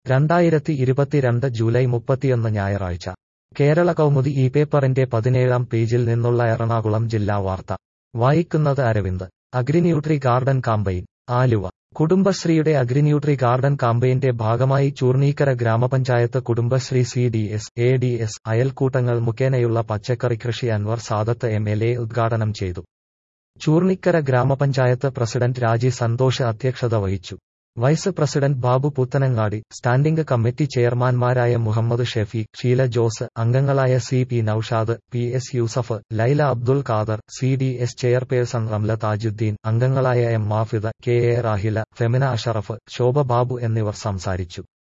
രണ്ടായിരത്തി ഇരുപത്തിരണ്ട് ജൂലൈ മുപ്പത്തിയൊന്ന് ഞായറാഴ്ച കേരള കൗമുദി ഈ പേപ്പറിന്റെ പതിനേഴാം പേജിൽ നിന്നുള്ള എറണാകുളം ജില്ലാ വാർത്ത വായിക്കുന്നത് അരവിന്ദ് അഗ്രിന്യൂട്രി ഗാർഡൻ കാമ്പയിൻ ആലുവ കുടുംബശ്രീയുടെ അഗ്രിന്യൂട്രി ഗാർഡൻ കാമ്പയിന്റെ ഭാഗമായി ചൂർണീക്കര ഗ്രാമപഞ്ചായത്ത് Kudumbashree C D S A D S അയൽക്കൂട്ടങ്ങൾ മുഖേനയുള്ള പച്ചക്കറി കൃഷി Anwar Sadath M L A ഉദ്ഘാടനം ചെയ്തു ചൂർണിക്കര ഗ്രാമപഞ്ചായത്ത് പ്രസിഡന്റ് രാജി സന്തോഷ് അധ്യക്ഷത വഹിച്ചു vice president Babu Puthanangadi standing committee ചെയർമാൻമാരായ മുഹമ്മദ് ഷെഫീഖ് ഷീല ജോസ് അംഗങ്ങളായ C P Noushad P S Yusuf Laila Abdul Khader C D S chairperson Ramla Thajudheen അംഗങ്ങളായ M മാഫിദ K A Rahila Femina Ashraf Shobha Babu എന്നിവർ സംസാരിച്ചു